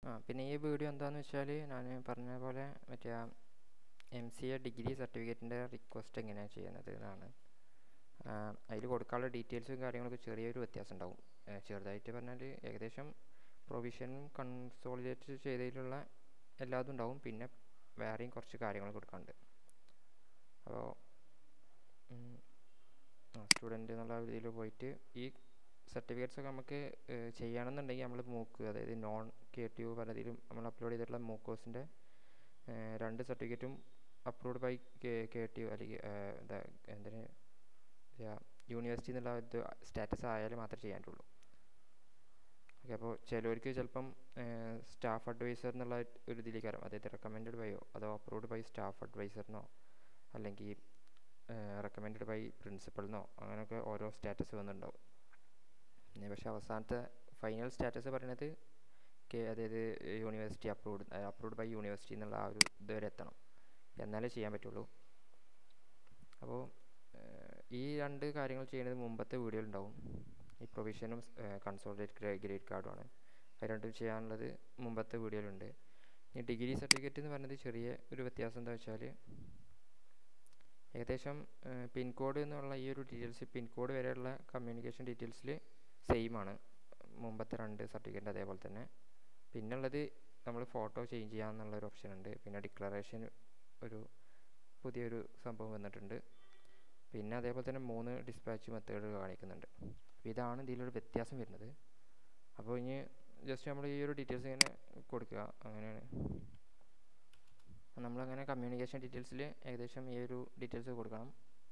ആ പിന്നെ ഈ വീഡിയോ എന്താണെന്ന് വെച്ചാൽ ഞാൻ പറഞ്ഞ പോലെ മറ്റേ എം സി എ ഡിഗ്രി സർട്ടിഫിക്കറ്റിൻ്റെ റിക്വസ്റ്റ് എങ്ങനെയാണ് ചെയ്യുന്നത് എന്നാണ് അതിൽ കൊടുക്കാനുള്ള ഡീറ്റെയിൽസും കാര്യങ്ങളൊക്കെ ചെറിയൊരു വ്യത്യാസം ഉണ്ടാവും ആ, ചെറുതായിട്ട് പറഞ്ഞാൽ ഏകദേശം പ്രൊവിഷനും കൺസോളിഡേറ്റ് ചെയ്തതിലുള്ള എല്ലാതും ഉണ്ടാവും പിന്നെ വേറെയും കുറച്ച് കാര്യങ്ങൾ കൊടുക്കാനുണ്ട് അപ്പോൾ സ്റ്റുഡൻറ്റ് എന്നുള്ള ഇതിൽ പോയിട്ട് ഈ സർട്ടിഫിക്കറ്റ്സ് ഒക്കെ നമുക്ക് ഏഹ്, ചെയ്യണമെന്നുണ്ടെങ്കിൽ നമ്മൾ മൂക്ക് അതായത് നോൺ കെ ടി യു പലതിലും നമ്മൾ അപ്ലോഡ് ചെയ്തിട്ടുള്ള മൂക്കോസിൻ്റെ രണ്ട് സർട്ടിഫിക്കറ്റും approved by K T U അല്ലെങ്കിൽ ഏഹ്, എന്താ എന്തിന് യൂണിവേഴ്സിറ്റി എന്നുള്ള ഇത് സ്റ്റാറ്റസ് ആയാലും മാത്രമേ ചെയ്യാൻ പറ്റുള്ളൂ ഓക്കെ അപ്പോൾ ചിലവർക്ക് ചിലപ്പം സ്റ്റാഫ് അഡ്വൈസർ എന്നുള്ള ഒരു ഇതിലേക്ക് വരാം അതായത് റെക്കമെൻഡ് ബൈയോ അതോ അപ്രൂവ്ഡ് ബൈ സ്റ്റാഫ് അഡ്വൈസറിനോ അല്ലെങ്കിൽ റെക്കമെൻഡ് ബൈ പ്രിൻസിപ്പളിനോ അങ്ങനെയൊക്കെ ഓരോ സ്റ്റാറ്റസ് വന്നിട്ടുണ്ടാവും പിന്നെ പക്ഷേ അവസാനത്തെ ഫൈനൽ സ്റ്റാറ്റസ് പറയുന്നത് കെ അതായത് university approved approved by university എന്നുള്ള ആ ഒരു ഇതുവരെ എത്തണം എന്നാലേ ചെയ്യാൻ പറ്റുള്ളൂ അപ്പോൾ ഈ രണ്ട് കാര്യങ്ങൾ ചെയ്യുന്നത് മുമ്പത്തെ വീഡിയോയിൽ ഉണ്ടാവും ഈ പ്രൊവിഷനും കൺസോൾട്ടേറ്റ് ഗ്രേഡ് കാർഡുമാണ് അത് രണ്ടും ചെയ്യാനുള്ളത് മുമ്പത്തെ വീഡിയോയിലുണ്ട് ഈ ഡിഗ്രി സർട്ടിഫിക്കറ്റ് എന്ന് പറയുന്നത് ചെറിയ ഒരു വ്യത്യാസം എന്താ വെച്ചാൽ ഏകദേശം പിൻകോഡ് എന്നുള്ള ഈ ഒരു ഡീറ്റെയിൽസ് പിൻകോഡ് വരെയുള്ള കമ്മ്യൂണിക്കേഷൻ ഡീറ്റെയിൽസിൽ സെയിം ആണ് മുമ്പത്തെ രണ്ട് സർട്ടിഫിക്കറ്റ് അതേപോലെ തന്നെ പിന്നുള്ളത് നമ്മൾ ഫോട്ടോ ചേഞ്ച് ചെയ്യാമെന്നുള്ള ഒരു ഓപ്ഷൻ ഉണ്ട് പിന്നെ ഡിക്ലറേഷൻ ഒരു പുതിയൊരു സംഭവം വന്നിട്ടുണ്ട് പിന്നെ അതേപോലെ തന്നെ മൂന്ന് ഡിസ്പാച്ച് മെത്തേഡ് കാണിക്കുന്നുണ്ട് അപ്പോൾ ഇതാണ് ഇതിലൊരു വ്യത്യാസം വരുന്നത് അപ്പോൾ ഇനി ജസ്റ്റ് നമ്മൾ ഈ ഒരു ഡീറ്റെയിൽസ് ഇങ്ങനെ കൊടുക്കുക അങ്ങനെയാണ് നമ്മളങ്ങനെ കമ്മ്യൂണിക്കേഷൻ ഡീറ്റെയിൽസിൽ ഏകദേശം ഈ ഒരു ഡീറ്റെയിൽസ് കൊടുക്കണം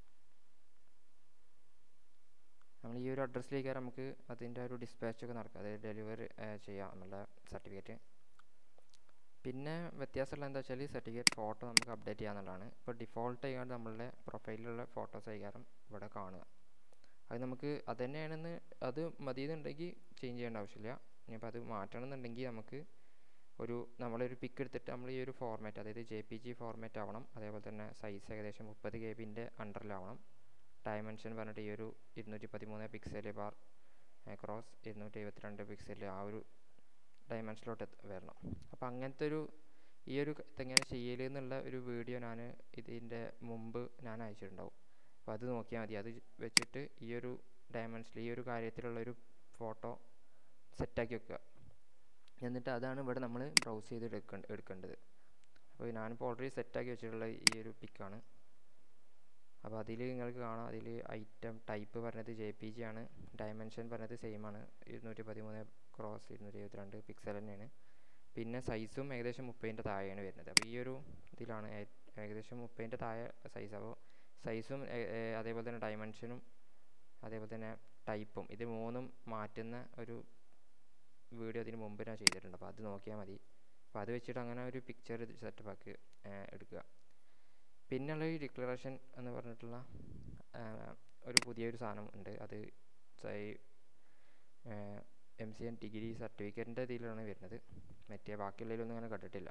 നമ്മൾ ഈ ഒരു അഡ്രസ്സിലേക്ക് നമുക്ക് അതിൻ്റെ ഒരു ഡിസ്പാച്ച് ഒക്കെ നടക്കുക അതായത് ഡെലിവറി ചെയ്യാം നമ്മുടെ സർട്ടിഫിക്കറ്റ് പിന്നെ വ്യത്യാസമുള്ള എന്താ വെച്ചാൽ സർട്ടിഫിക്കറ്റ് ഫോട്ടോ നമുക്ക് അപ്ഡേറ്റ് ചെയ്യാന്നുള്ളതാണ് ഇപ്പോൾ ഡിഫോൾട്ട് ചെയ്യാണ്ട് നമ്മളുടെ പ്രൊഫൈലിലുള്ള ഫോട്ടോസ് ആയിക്കാരം ഇവിടെ കാണുക അത് നമുക്ക് അത് തന്നെയാണെന്ന് അത് മതിയെന്നുണ്ടെങ്കിൽ ചേഞ്ച് ചെയ്യേണ്ട ആവശ്യമില്ല ഇനിയിപ്പോൾ അത് മാറ്റണം എന്നുണ്ടെങ്കിൽ നമുക്ക് ഒരു നമ്മളൊരു പിക്ക് എടുത്തിട്ട് നമ്മൾ ഈ ഒരു ഫോർമാറ്റ് അതായത് ജെ പി ജി ഫോർമാറ്റ് ആവണം അതേപോലെ തന്നെ സൈസ് ഏകദേശം മുപ്പത് കെ ബിൻ്റെ അണ്ടറിലാവണം ഡയമെൻഷൻ പറഞ്ഞിട്ട് ഈ ഒരു ഇരുന്നൂറ്റി പതിമൂന്ന് പിക്സൽ ബാർ ക്രോസ് ഇരുന്നൂറ്റി എഴുപത്തിരണ്ട് പിക്സൽ ആ ഒരു ഡയമെൻഷനിലോട്ട് വരണം അപ്പോൾ അങ്ങനത്തെ ഒരു ഈ ഒരു ഇതെങ്ങനെ ചെയ്യൽ എന്നുള്ള ഒരു വീഡിയോ ഞാൻ ഇതിൻ്റെ മുമ്പ് ഞാൻ അയച്ചിട്ടുണ്ടാവും അപ്പോൾ അത് നോക്കിയാൽ മതി അത് വെച്ചിട്ട് ഈ ഒരു ഡയമെൻഷനിൽ ഈ ഒരു കാര്യത്തിലുള്ള ഒരു ഫോട്ടോ സെറ്റാക്കി വെക്കുക എന്നിട്ട് അതാണ് ഇവിടെ നമ്മൾ ബ്രൗസ് ചെയ്ത് എടുക്കേണ്ട എടുക്കേണ്ടത് അപ്പോൾ ഞാനിപ്പോൾ ഓൾറെഡി സെറ്റാക്കി വെച്ചിട്ടുള്ള ഈ ഒരു പിക്കാണ് അപ്പോൾ അതിൽ നിങ്ങൾക്ക് കാണാം അതിൽ ഐറ്റം ടൈപ്പ് പറഞ്ഞത് ജെ പി ജി ആണ് ഡയമെൻഷൻ പറഞ്ഞത് സെയിം ആണ് ഇരുന്നൂറ്റി പതിമൂന്ന് ക്രോസ് ഇരുന്നൂറ്റി എഴുപത്തിരണ്ട് പിക്സൽ തന്നെയാണ് പിന്നെ സൈസും ഏകദേശം മുപ്പതിൻ്റെ താഴെയാണ് വരുന്നത് അപ്പോൾ ഈ ഒരു ഇതിലാണ് ഏ- ഏകദേശം മുപ്പതിൻ്റെ താഴെ സൈസ് അപ്പോൾ സൈസും അതേപോലെ തന്നെ ഡയമെൻഷനും അതേപോലെ തന്നെ ടൈപ്പും ഇത് മൂന്നും മാറ്റുന്ന ഒരു വീഡിയോ അതിന് മുമ്പ് ഞാൻ ചെയ്തിട്ടുണ്ട് അപ്പോൾ അത് നോക്കിയാൽ മതി അപ്പോൾ അത് വെച്ചിട്ട് അങ്ങനെ ഒരു പിക്ചർ സെറ്റപ്പ് ആക്കി ഏഹ്, എടുക്കുക പിന്നെയുള്ള ഈ ഡിക്ലറേഷൻ എന്ന് പറഞ്ഞിട്ടുള്ള ആഹ്, ഒരു പുതിയൊരു സാധനം ഉണ്ട് അത് എം സി എൻ ഡിഗ്രി സർട്ടിഫിക്കറ്റിൻ്റെ ഇതിലാണ് വരുന്നത് മറ്റേ ബാക്കിയുള്ളതിലൊന്നും അങ്ങനെ കണ്ടിട്ടില്ല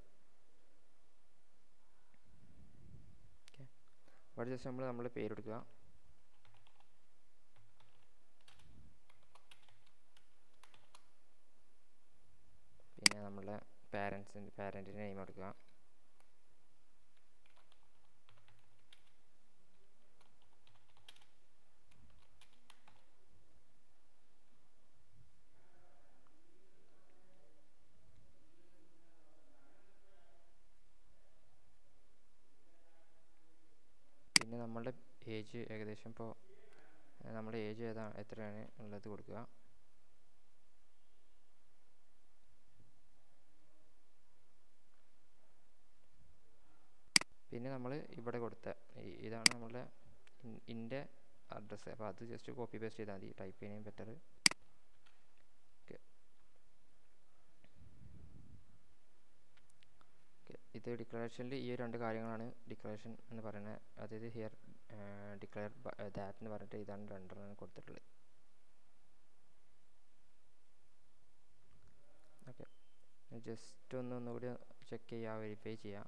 ഓക്കെ അവിടെ ജസ്റ്റ് നമ്മൾ നമ്മൾ പേരെടുക്കുക പിന്നെ നമ്മളുടെ പാരൻസിൻ്റെ പാരൻറ്റിൻ്റെ നെയിം എടുക്കുക പിന്നെ നമ്മളുടെ ഏജ് ഏകദേശം ഇപ്പോൾ നമ്മുടെ ഏജ് ഏതാ എത്രയാണ് ഉള്ളത് കൊടുക്കുക പിന്നെ നമ്മൾ ഇവിടെ കൊടുത്ത ഈ- ഇതാണ് നമ്മളുടെ ഇൻ്റെ അഡ്രസ്സ് അപ്പോൾ അത് ജസ്റ്റ് കോപ്പി പേസ്റ്റ് ചെയ്താൽ മതി ടൈപ്പ് ചെയ്യുന്നതിന് ബെറ്റർ ഓക്കെ ഇത് ഡിക്ലറേഷനിൽ ഈ രണ്ട് കാര്യങ്ങളാണ് ഡിക്ലറേഷൻ എന്ന് പറയുന്നത് അതായത് ഹിയർ ഡിക്ലെയർ ദാറ്റ് എന്ന് പറഞ്ഞിട്ട് ഇതാണ് രണ്ടെണ്ണം കൊടുത്തിട്ടുള്ളത് ഓക്കെ ജസ്റ്റ് ഒന്ന് ഒന്നുകൂടി ചെക്ക് ചെയ്യുക വെരിഫൈ ചെയ്യുക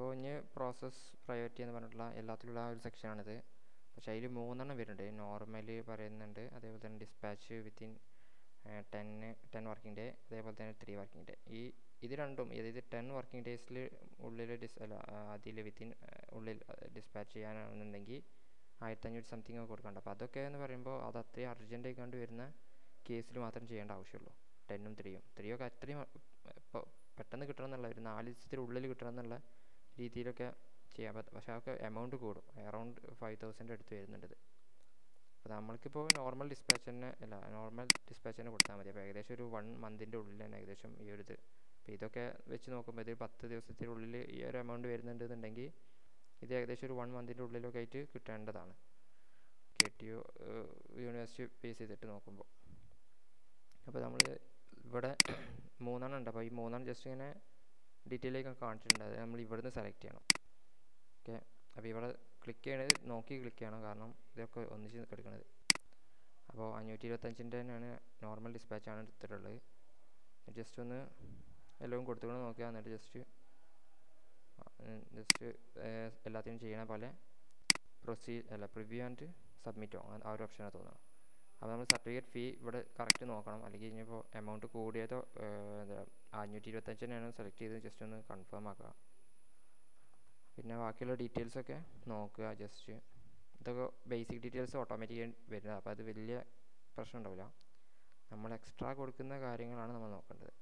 ഇനി പ്രോസസ് പ്രയോറിറ്റി എന്ന് പറഞ്ഞിട്ടുള്ള എല്ലാത്തിലുള്ള ആ ഒരു സെക്ഷനാണിത് പക്ഷേ അതിൽ മൂന്നെണ്ണം വരുന്നുണ്ട് നോർമൽ പറയുന്നുണ്ട് അതേപോലെ തന്നെ ഡിസ്പാച്ച് വിത്തിൻ ടെന്ന് ടെൻ വർക്കിംഗ് ഡേ അതേപോലെ തന്നെ ത്രീ വർക്കിംഗ് ഡേ ഈ ഇത് രണ്ടും അതായത് ടെൻ വർക്കിംഗ് ഡേയ്സിൽ ഉള്ളിൽ ഡിസ് അല്ല അതിൽ വിത്തിൻ ഉള്ളിൽ ഡിസ്പാച്ച് ചെയ്യാനാണെന്നുണ്ടെങ്കിൽ ആയിരത്തഞ്ഞൂറ് സംതിങ് ഒക്കെ കൊടുക്കണ്ട അപ്പോൾ അതൊക്കെ എന്ന് പറയുമ്പോൾ അത് അത്രയും അർജൻറ്റ് ആയിക്കൊണ്ട് വരുന്ന കേസിൽ മാത്രം ചെയ്യേണ്ട ആവശ്യമുള്ളൂ ടെന്നും ത്രീയും ത്രീയൊക്കെ അത്രയും ഇപ്പോൾ പെട്ടെന്ന് കിട്ടണം എന്നുള്ള ഒരു നാല് ദിവസത്തിനുള്ളിൽ കിട്ടണം എന്നുള്ള രീതിയിലൊക്കെ ചെയ്യാൻ പറ്റും പക്ഷേ അതൊക്കെ എമൗണ്ട് കൂടും അറൗണ്ട് ഫൈവ് തൗസൻഡ് അടുത്ത് വരുന്നുണ്ട് ഇത് അപ്പോൾ നമ്മൾക്കിപ്പോൾ നോർമൽ ഡിസ്പാച്ച് തന്നെ അല്ല നോർമൽ ഡിസ്പാച്ച് തന്നെ കൊടുത്താൽ മതി അപ്പോൾ ഏകദേശം ഒരു വൺ മന്തിൻ്റെ ഉള്ളിൽ തന്നെ ഏകദേശം ഈ ഒരു ഇത് അപ്പോൾ ഇതൊക്കെ വെച്ച് നോക്കുമ്പോൾ ഇത് പത്ത് ദിവസത്തിനുള്ളിൽ ഈ ഒരു എമൗണ്ട് വരുന്നുണ്ടെന്നുണ്ടെങ്കിൽ ഇത് ഏകദേശം ഒരു വൺ മന്തിൻ്റെ ഉള്ളിലൊക്കെ ആയിട്ട് കിട്ടേണ്ടതാണ് K T U university base ചെയ്തിട്ട് നോക്കുമ്പോൾ അപ്പോൾ നമ്മൾ ഇവിടെ മൂന്നെണ്ണം ഉണ്ട് അപ്പോൾ ഈ മൂന്നെണ്ണം ജസ്റ്റ് ഇങ്ങനെ ഡീറ്റെയിൽ ആയി കാണിച്ചിട്ടുണ്ട് അത് നമ്മൾ ഇവിടുന്ന് സെലക്ട് ചെയ്യണം ഓക്കെ അപ്പോൾ ഇവിടെ ക്ലിക്ക് ചെയ്യണത് നോക്കി ക്ലിക്ക് ചെയ്യണം കാരണം ഇതൊക്കെ ഒന്നിച്ച് എടുക്കണത് അപ്പോൾ അഞ്ഞൂറ്റി ഇരുപത്തഞ്ചിൻ്റെ തന്നെയാണ് നോർമൽ ഡിസ്പാച്ചാണ് എടുത്തിട്ടുള്ളത് ജസ്റ്റ് ഒന്ന് എല്ലാം കൊടുത്തുകൊണ്ട് നോക്കുക എന്നിട്ട് ജസ്റ്റ് ജസ്റ്റ് എല്ലാത്തിനും ചെയ്യണ പോലെ പ്രൊസീ അല്ല പ്രിവ്യൂ ആൻഡ് സബ്മിറ്റോ ആ ഒരു ഓപ്ഷനാണ് തോന്നുന്നത് അപ്പോൾ നമ്മൾ സർട്ടിഫിക്കറ്റ് ഫീ ഇവിടെ കറക്റ്റ് നോക്കണം അല്ലെങ്കിൽ ഇനിയിപ്പോൾ എമൗണ്ട് കൂടിയതോ എന്താ അഞ്ഞൂറ്റി ഇരുപത്തഞ്ച് തന്നെയാണ് സെലക്ട് ചെയ്ത് ജസ്റ്റ് ഒന്ന് കൺഫേം ആക്കുക പിന്നെ ബാക്കിയുള്ള ഡീറ്റെയിൽസൊക്കെ നോക്കുക ജസ്റ്റ് ഇതൊക്കെ ബേസിക് ഡീറ്റെയിൽസ് ഓട്ടോമാറ്റിക്കായി വരുന്നത് അപ്പോൾ അത് വലിയ പ്രശ്നം ഉണ്ടാവില്ല നമ്മൾ എക്സ്ട്രാ കൊടുക്കുന്ന കാര്യങ്ങളാണ് നമ്മൾ നോക്കേണ്ടത്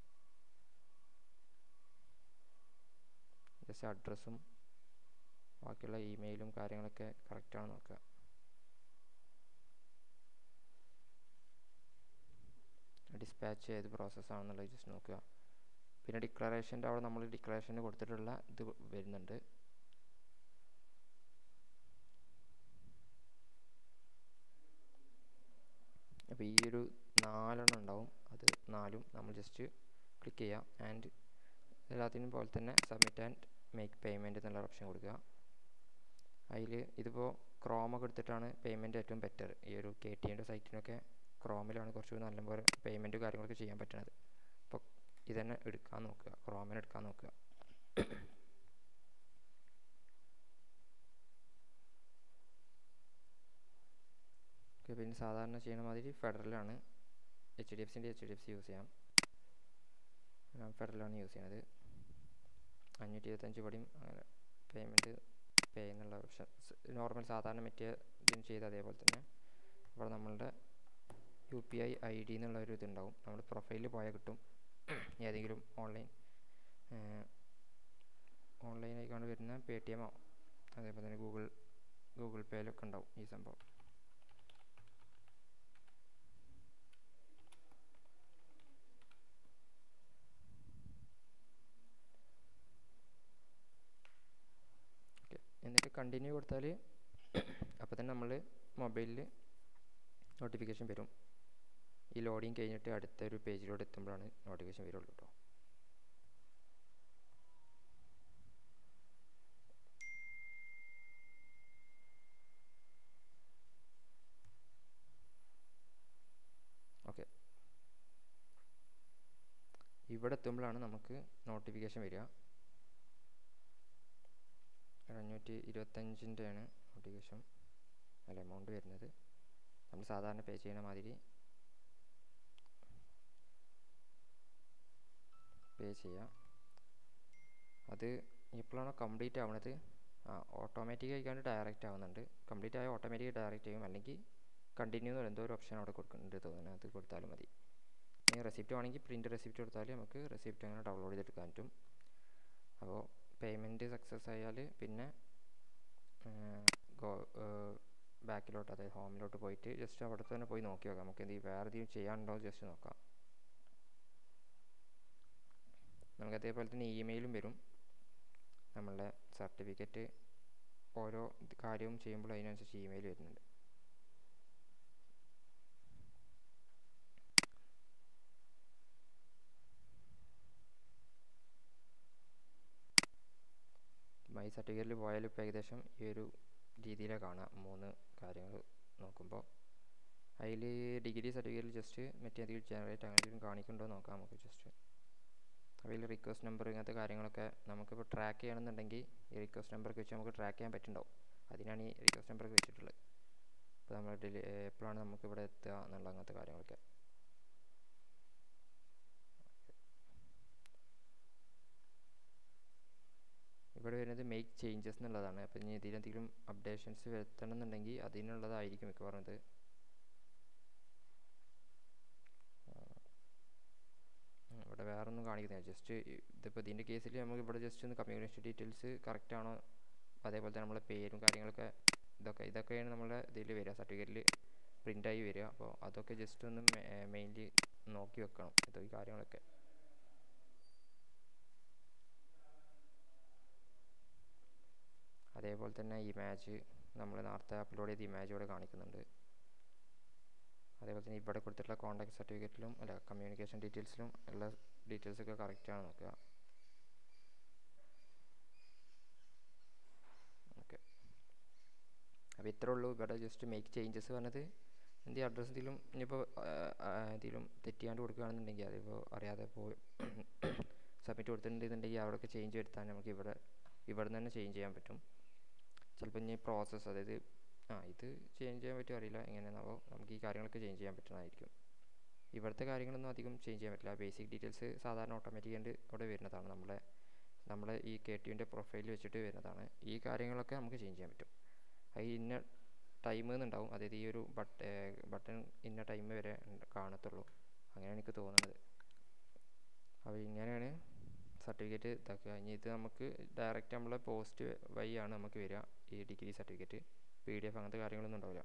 ജസ്റ്റ് അഡ്രസ്സും ബാക്കിയുള്ള ഇമെയിലും കാര്യങ്ങളൊക്കെ കറക്റ്റാണ് നോക്കുക ഡിസ്പാച്ച് ഏത് പ്രോസസ്സാണെന്നുള്ളത് ജസ്റ്റ് നോക്കുക പിന്നെ ഡിക്ലറേഷൻ്റെ അവിടെ നമ്മൾ ഡിക്ലറേഷന് കൊടുത്തിട്ടുള്ള ഇത് വരുന്നുണ്ട് അപ്പോൾ ഈ ഒരു നാലെണ്ണം ഉണ്ടാവും അത് നാലും നമ്മൾ ജസ്റ്റ് ക്ലിക്ക് ചെയ്യുക ആൻഡ് എല്ലാത്തിനും പോലെ തന്നെ സബ്മിറ്റ് ആൻഡ് മേക്ക് പേയ്മെൻറ്റ് എന്നുള്ള ഓപ്ഷൻ കൊടുക്കുക അതിൽ ഇതിപ്പോൾ ക്രോമൊക്കെ എടുത്തിട്ടാണ് പേയ്മെൻറ്റ് ഏറ്റവും ബെറ്റർ ഈ ഒരു കെ ടി എൻ്റെ സൈറ്റിനൊക്കെ ക്രോമിലാണ് കുറച്ചുകൂടി നല്ലപോലെ പേയ്മെൻറ്റ് കാര്യങ്ങളൊക്കെ ചെയ്യാൻ പറ്റുന്നത് അപ്പോൾ ഇതന്നെ എടുക്കാൻ നോക്കുക ക്രോമിന് എടുക്കാൻ നോക്കുക ഓക്കെ പിന്നെ സാധാരണ ചെയ്യുന്ന മാതിരി ഫെഡറലാണ് എച്ച് ഡി എഫ് സിൻ്റെ H D F C use ചെയ്യാം ഞാൻ ഫെഡറലാണ് യൂസ് ചെയ്യണത് അഞ്ഞൂറ്റി ഇരുപത്തഞ്ച് പടിയും അങ്ങനെ പേയ്മെൻറ്റ് പേ എന്നുള്ള ഓപ്ഷൻ നോർമൽ സാധാരണ മറ്റേ ഇതിന് ചെയ്ത് അതേപോലെ തന്നെ ഇവിടെ നമ്മളുടെ U P I I D എന്നുള്ള ഒരു ഇതുണ്ടാവും നമ്മുടെ പ്രൊഫൈലിൽ പോയാൽ കിട്ടും ഏതെങ്കിലും ഓൺലൈൻ ഓൺലൈനായി കൊണ്ട് വരുന്ന പേ ടി എമ്മോ അതേപോലെ തന്നെ ഗൂഗിൾ ഗൂഗിൾ പേയിലൊക്കെ ഉണ്ടാവും ഈ സംഭവം ഓക്കെ എന്നിട്ട് കണ്ടിന്യൂ കൊടുത്താൽ അപ്പോൾ തന്നെ നമ്മൾ മൊബൈലിൽ നോട്ടിഫിക്കേഷൻ വരും ഈ ലോഡിങ് കഴിഞ്ഞിട്ട് അടുത്ത ഒരു പേജിലോട്ട് എത്തുമ്പോഴാണ് നോട്ടിഫിക്കേഷൻ വരുള്ളൂ കേട്ടോ ഓക്കെ ഇവിടെ എത്തുമ്പോഴാണ് നമുക്ക് നോട്ടിഫിക്കേഷൻ വരിക അഞ്ഞൂറ്റി ഇരുപത്തഞ്ചിൻ്റെയാണ് നോട്ടിഫിക്കേഷൻ അല്ല എമൗണ്ട് വരുന്നത് നമ്മൾ സാധാരണ പേ ചെയ്യുന്ന മാതിരി പേ ചെയ്യാം അത് എപ്പോഴാണോ കംപ്ലീറ്റ് ആവുന്നത് ആ ഓട്ടോമാറ്റിക് ആയിക്കാണ്ട് ഡയറക്റ്റ് ആവുന്നുണ്ട് കംപ്ലീറ്റ് ആയ ഓട്ടോമാറ്റിക് ഡയറക്റ്റ് ചെയ്യും അല്ലെങ്കിൽ കണ്ടിന്യൂ എന്ന് എന്തോ ഒരു ഓപ്ഷൻ അവിടെ കൊടുക്കുന്നുണ്ട് തോന്നുന്നു അത് കൊടുത്താലും മതി ഇനി റെസിപ്റ്റ് ആണെങ്കിൽ പ്രിൻറ്റ് റെസിപ്റ്റ് കൊടുത്താൽ നമുക്ക് റെസിപ്റ്റ് അങ്ങനെ ഡൗൺലോഡ് ചെയ്തെടുക്കാൻ പറ്റും അപ്പോൾ പേയ്മെൻറ്റ് സക്സസ് ആയാൽ പിന്നെ ഗോ ബാക്കിലോട്ട് അതായത് ഹോമിലോട്ട് പോയിട്ട് ജസ്റ്റ് അവിടെ തന്നെ പോയി നോക്കി നോക്കാം നമുക്ക് എന്ത് വേറെ എന്തെങ്കിലും ചെയ്യാനുണ്ടോ ജസ്റ്റ് നോക്കാം നമുക്ക് അതേപോലെ തന്നെ ഇമെയിലും വരും നമ്മളുടെ സർട്ടിഫിക്കറ്റ് ഓരോ കാര്യവും ചെയ്യുമ്പോൾ അതിനനുസരിച്ച് ഇമെയിൽ വരുന്നുണ്ട് മൈ സർട്ടിഫിക്കറ്റിൽ പോയാൽ ഇപ്പോൾ ഏകദേശം ഈ ഒരു രീതിയിലാണ് കാണാം മൂന്ന് കാര്യങ്ങൾ നോക്കുമ്പോൾ അതിൽ ഡിഗ്രി സർട്ടിഫിക്കറ്റിൽ ജസ്റ്റ് മറ്റേതെങ്കിലും ജനറേറ്റ് അങ്ങനെ എന്തെങ്കിലും കാണിക്കുന്നുണ്ടോ നോക്കാം നമുക്ക് ജസ്റ്റ് അതിൽ റിക്വസ്റ്റ് നമ്പർ ഇങ്ങനത്തെ കാര്യങ്ങളൊക്കെ നമുക്കിപ്പോൾ ട്രാക്ക് ചെയ്യണമെന്നുണ്ടെങ്കിൽ ഈ റിക്വസ്റ്റ് നമ്പറൊക്കെ വെച്ച് നമുക്ക് ട്രാക്ക് ചെയ്യാൻ പറ്റുന്നുണ്ടാവും അതിനാണ് ഈ റിക്വസ്റ്റ് നമ്പറൊക്കെ വെച്ചിട്ടുള്ളത് ഇപ്പോൾ നമ്മൾ ഡിലി എപ്പോഴാണ് നമുക്ക് ഇവിടെ എത്തുക എന്നുള്ള അങ്ങനത്തെ കാര്യങ്ങളൊക്കെ ഇവിടെ വരുന്നത് മേക്ക് ചേഞ്ചസ് എന്നുള്ളതാണ് അപ്പോൾ ഇനി ഇതിലെന്തെങ്കിലും അപ്ഡേഷൻസ് വരുത്തണം എന്നുണ്ടെങ്കിൽ അതിനുള്ളതായിരിക്കും മിക്കവാറും ഇത് ഇവിടെ വേറെ ഒന്നും കാണിക്കുന്നില്ല ജസ്റ്റ് ഇതിപ്പോൾ ഇതിൻ്റെ കേസിൽ നമുക്ക് ഇവിടെ ജസ്റ്റ് ഒന്ന് കമ്മ്യൂണിറ്റി ഡീറ്റെയിൽസ് കറക്റ്റ് ആണോ അതേപോലെ തന്നെ നമ്മളെ പേരും കാര്യങ്ങളൊക്കെ ഇതൊക്കെ ഇതൊക്കെയാണ് നമ്മുടെ ഇതിൽ വരിക സർട്ടിഫിക്കറ്റിൽ പ്രിൻ്റായി വരിക അപ്പോൾ അതൊക്കെ ജസ്റ്റ് ഒന്ന് മെയിൻലി നോക്കി വെക്കണം ഇതൊക്കെ കാര്യങ്ങളൊക്കെ അതേപോലെ തന്നെ ഇമേജ് നമ്മൾ നേരത്തെ അപ്ലോഡ് ചെയ്ത ഇമേജ് ഇവിടെ കാണിക്കുന്നുണ്ട് അതേപോലെ തന്നെ ഇവിടെ കൊടുത്തിട്ടുള്ള കോൺടാക്ട് സർട്ടിഫിക്കറ്റിലും അല്ല കമ്മ്യൂണിക്കേഷൻ ഡീറ്റെയിൽസിലും എല്ലാ ഡീറ്റെയിൽസൊക്കെ കറക്റ്റ് ആണ് നോക്കുക ഓക്കെ അപ്പോൾ ഇത്രേ ഉള്ളൂ ഇവിടെ ജസ്റ്റ് മേക്ക് ചേഞ്ചസ് പറഞ്ഞത് എന്തെങ്കിലും അഡ്രസ്സ് എന്തെങ്കിലും ഇനിയിപ്പോൾ എന്തെങ്കിലും തെറ്റിയാണ്ട് കൊടുക്കുകയാണെന്നുണ്ടെങ്കിൽ അതിപ്പോൾ അറിയാതെ ഇപ്പോൾ സബ്മിറ്റ് കൊടുത്തിട്ടുണ്ടെന്നുണ്ടെങ്കിൽ അവിടെയൊക്കെ ചേഞ്ച് വരുത്താൻ നമുക്ക് ഇവിടെ ഇവിടെ നിന്ന് തന്നെ ചേഞ്ച് ചെയ്യാൻ പറ്റും ചിലപ്പോൾ ഇനി പ്രോസസ്സ് അതായത് ആ ഇത് ചേഞ്ച് ചെയ്യാൻ പറ്റുമോ അറിയില്ല എങ്ങനെയാണാവോ നമുക്ക് ഈ കാര്യങ്ങളൊക്കെ ചേഞ്ച് ചെയ്യാൻ പറ്റുന്നതായിരിക്കും ഇവിടുത്തെ കാര്യങ്ങളൊന്നും അധികം ചേഞ്ച് ചെയ്യാൻ പറ്റില്ല ബേസിക് ഡീറ്റെയിൽസ് സാധാരണ ഓട്ടോമാറ്റിക് ആയിട്ട് ഇവിടെ വരുന്നതാണ് നമ്മളെ നമ്മളെ ഈ കെ ടി യുവിൻ്റെ പ്രൊഫൈൽ വെച്ചിട്ട് വരുന്നതാണ് ഈ കാര്യങ്ങളൊക്കെ നമുക്ക് ചേഞ്ച് ചെയ്യാൻ പറ്റും അത് ഇന്ന ടൈം എന്നുണ്ടാവും അതായത് ഈ ഒരു ബട്ട് ബട്ടൺ ഇന്ന ടൈം വരെ കാണത്തുള്ളൂ അങ്ങനെയാണ് എനിക്ക് തോന്നുന്നത് അപ്പോൾ ഇങ്ങനെയാണ് സർട്ടിഫിക്കറ്റ് ഇതാക്കുക ഇനി ഇത് നമുക്ക് ഡയറക്റ്റ് നമ്മളെ പോസ്റ്റ് വഴിയാണ് നമുക്ക് വരിക ഈ degree certificate P D F അങ്ങനത്തെ കാര്യങ്ങളൊന്നും ഉണ്ടാവില്ല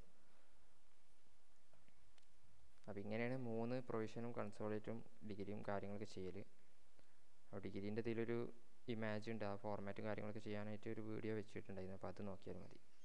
അപ്പോൾ ഇങ്ങനെയാണ് മൂന്ന് പ്രൊവിഷനും കൺസോളേറ്റും ഡിഗ്രിയും കാര്യങ്ങളൊക്കെ ചെയ്യൽ അപ്പോൾ ഡിഗ്രീൻ്റെ ഇതിലൊരു ഇമേജ് ഉണ്ട് ആ ഫോർമാറ്റും കാര്യങ്ങളൊക്കെ ചെയ്യാനായിട്ട് ഒരു വീഡിയോ വെച്ചിട്ടുണ്ടായിരുന്നു അപ്പോൾ അത് നോക്കിയാൽ മതി